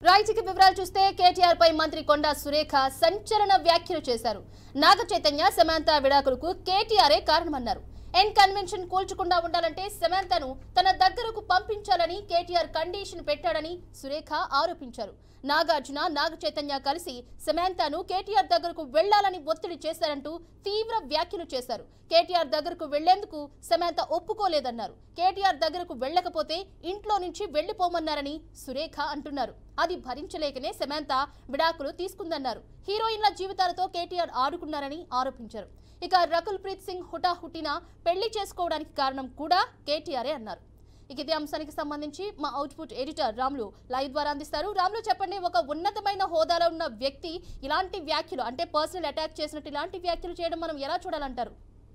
రాయచిక వివరాలు చూస్తే కేటీఆర్ పై మంత్రి కొండా సురేఖ సంచలన వ్యాఖ్యలు చేశారు నాగ చైతన్య సమాంత విడాకులకు కేటీఆరే కారణమన్నారు ఎన్ కన్వెన్షన్ కూల్చకుండా ఉండాలంటే సమాంతను తన దగ్గరకు పంపించాలని కేటీఆర్ కండిషన్ పెట్టాడని సురేఖ ఆరోపించారు నాగార్జున నాగ చైతన్య కలిసి సమాంతను కేటీఆర్ దగ్గరకు వెళ్లాలని ఒత్తిడి చేశారంటూ తీవ్ర వ్యాఖ్యలు చేశారు కేటీఆర్ దగ్గరకు వెళ్లేందుకు సమాంత ఒప్పుకోలేదన్నారు కేటీఆర్ దగ్గరకు వెళ్ళకపోతే ఇంట్లో నుంచి వెళ్లిపోమన్నారని సురేఖ అంటున్నారు అది భరించలేకనే సమాంత విడాకులు తీసుకుందన్నారు హీరోయిన్ల జీవితాలతో కేటీఆర్ ఆడుకున్నారని ఆరోపించారు ఇక రకుల్ ప్రీత్ సింగ్ హుటాహుటిన పెళ్లి చేసుకోవడానికి కారణం కూడా కేటీఆరే అన్నారు ఇక ఇదే అంశానికి సంబంధించి మా అవుట్పుట్ ఎడిటర్ రాములు లైవ్ ద్వారా అందిస్తారు రాములు చెప్పండి ఒక ఉన్నతమైన హోదాలో ఉన్న వ్యక్తి ఇలాంటి వ్యాఖ్యలు అంటే పర్సనల్ అటాక్ చేసినట్టు ఇలాంటి వ్యాఖ్యలు చేయడం మనం ఎలా చూడాలంటారు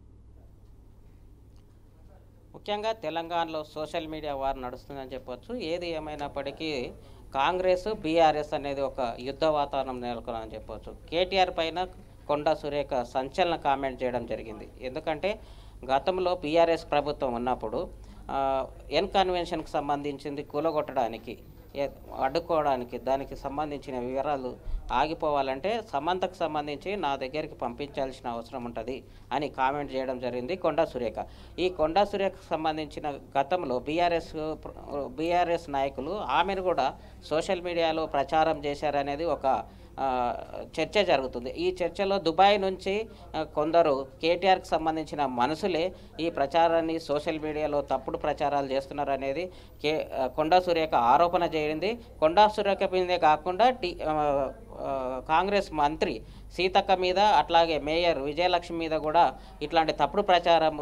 ముఖ్యంగా తెలంగాణలో సోషల్ మీడియా వారు నడుస్తుందని చెప్పొచ్చు ఏది ఏమైనప్పటికీ కాంగ్రెస్ బీఆర్ఎస్ అనేది ఒక యుద్ధ వాతావరణం నెలకొనని చెప్పొచ్చు కేటీఆర్ పైన కొండా సురేఖ సంచలన కామెంట్ చేయడం జరిగింది ఎందుకంటే గతంలో బీఆర్ఎస్ ప్రభుత్వం ఉన్నప్పుడు ఆ, ఎన్ కన్వెన్షన్కి సంబంధించింది కూలగొట్టడానికి ఏ- అడ్డుకోవడానికి దానికి సంబంధించిన వివరాలు ఆగిపోవాలంటే సమంతకు సంబంధించి నా దగ్గరికి పంపించాల్సిన అవసరం ఉంటుంది అని కామెంట్ చేయడం జరిగింది కొండా సురేఖ ఈ కొండా సురేఖకు సంబంధించిన గతంలో బీఆర్ఎస్ బీఆర్ఎస్ నాయకులు ఆమెను కూడా సోషల్ మీడియాలో ప్రచారం చేశారనేది ఒక ఆ, చర్చ జరుగుతుంది ఈ చర్చలో దుబాయ్ నుంచి ఆ, కొందరు కేటీఆర్కి సంబంధించిన మనుషులే ఈ ప్రచారాన్ని సోషల్ మీడియాలో తప్పుడు ప్రచారాలు చేస్తున్నారు అనేది కే ఆ, కొండా సురేఖ ఆరోపణ చేయింది కొండా సురేఖ మీదే కాకుండా టీ ఆ, ఆ, కాంగ్రెస్ మంత్రి సీతక్క మీద అట్లాగే మేయర్ విజయలక్ష్మి మీద కూడా ఇట్లాంటి తప్పుడు ప్రచారం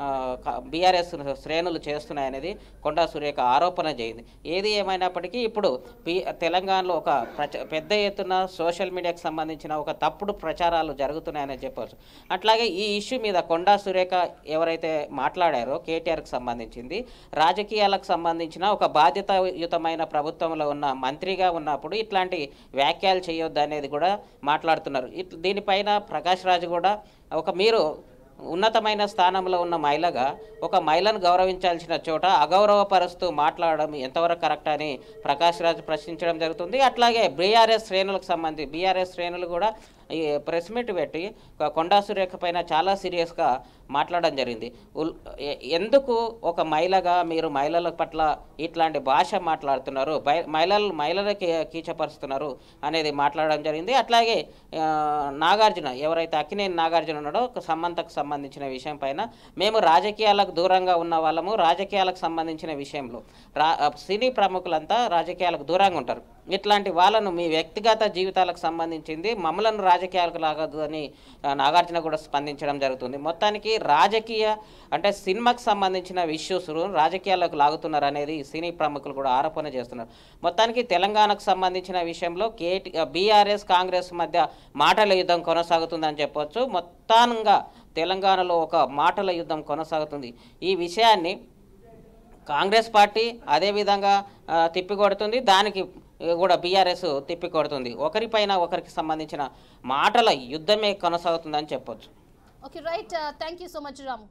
బీఆర్ఎస్ శ్రేణులు చేస్తున్నాయనేది కొండా సురేఖ ఆరోపణ చేయింది ఏది ఏమైనప్పటికీ ఇప్పుడు పి తెలంగాణలో ఒక ప్రచ పెద్ద ఎత్తున సోషల్ మీడియాకి సంబంధించిన ఒక తప్పుడు ప్రచారాలు జరుగుతున్నాయని చెప్పవచ్చు అట్లాగే ఈ ఇష్యూ మీద కొండా సురేఖ ఎవరైతే మాట్లాడారో కేటీఆర్కి సంబంధించింది రాజకీయాలకు సంబంధించిన ఒక బాధ్యతాయుతమైన ప్రభుత్వంలో ఉన్న మంత్రిగా ఉన్నప్పుడు ఇట్లాంటి వ్యాఖ్యలు చేయొద్దు అనేది కూడా మాట్లాడుతున్నారు ఇట్ దీనిపైన ప్రకాష్ రాజు కూడా ఒక మీరు ఉన్నతమైన స్థానంలో ఉన్న మహిళగా ఒక మహిళను గౌరవించాల్సిన చోట అగౌరవపరుస్తూ మాట్లాడడం ఎంతవరకు కరెక్ట్ అని ప్రకాష్ రాజ్ ప్రశ్నించడం జరుగుతుంది అట్లాగే బీఆర్ఎస్ శ్రేణులకు సంబంధించి బీఆర్ఎస్ శ్రేణులు కూడా ఈ ప్రెస్ మీట్ పెట్టి ఒక కొండా సురేఖ పైన చాలా సీరియస్గా మాట్లాడడం జరిగింది ఉల్- ఎ- ఎందుకు ఒక మహిళగా మీరు మహిళల పట్ల ఇట్లాంటి భాష మాట్లాడుతున్నారు బై- మహిళలు మహిళలకి కీచపరుస్తున్నారు అనేది మాట్లాడడం జరిగింది అట్లాగే ఆ, నాగార్జున ఎవరైతే అక్కినేని నాగార్జున ఉన్నాడో ఒక సమంతకు సంబంధించిన విషయం పైన మేము రాజకీయాలకు దూరంగా ఉన్న వాళ్ళము రాజకీయాలకు సంబంధించిన విషయంలో రా సినీ ప్రముఖులంతా రాజకీయాలకు దూరంగా ఉంటారు ఇట్లాంటి వాళ్ళను మీ వ్యక్తిగత జీవితాలకు సంబంధించింది మమ్మలను రాజకీయాలకు లాగదు అని ఆ, నాగార్జున కూడా స్పందించడం జరుగుతుంది మొత్తానికి రాజకీయ అంటే సినిమాకి సంబంధించిన ఇష్యూస్ రాజకీయాలకు లాగుతున్నారు అనేది సినీ ప్రముఖులు కూడా ఆరోపణ చేస్తున్నారు మొత్తానికి తెలంగాణకు సంబంధించిన విషయంలో కేటీ బీఆర్ఎస్ కాంగ్రెస్ మధ్య మాటల యుద్ధం కొనసాగుతుందని చెప్పొచ్చు మొత్తంగా తెలంగాణలో ఒక మాటల యుద్ధం కొనసాగుతుంది ఈ విషయాన్ని కాంగ్రెస్ పార్టీ అదేవిధంగా ఆ, తిప్పికొడుతుంది దానికి ఆ, కూడా బీఆర్ఎస్ తిప్పికొడుతుంది ఒకరిపైన ఒకరికి సంబంధించిన మాటల యుద్ధమే కొనసాగుతుందని చెప్పొచ్చు okay right thank you so much Ramu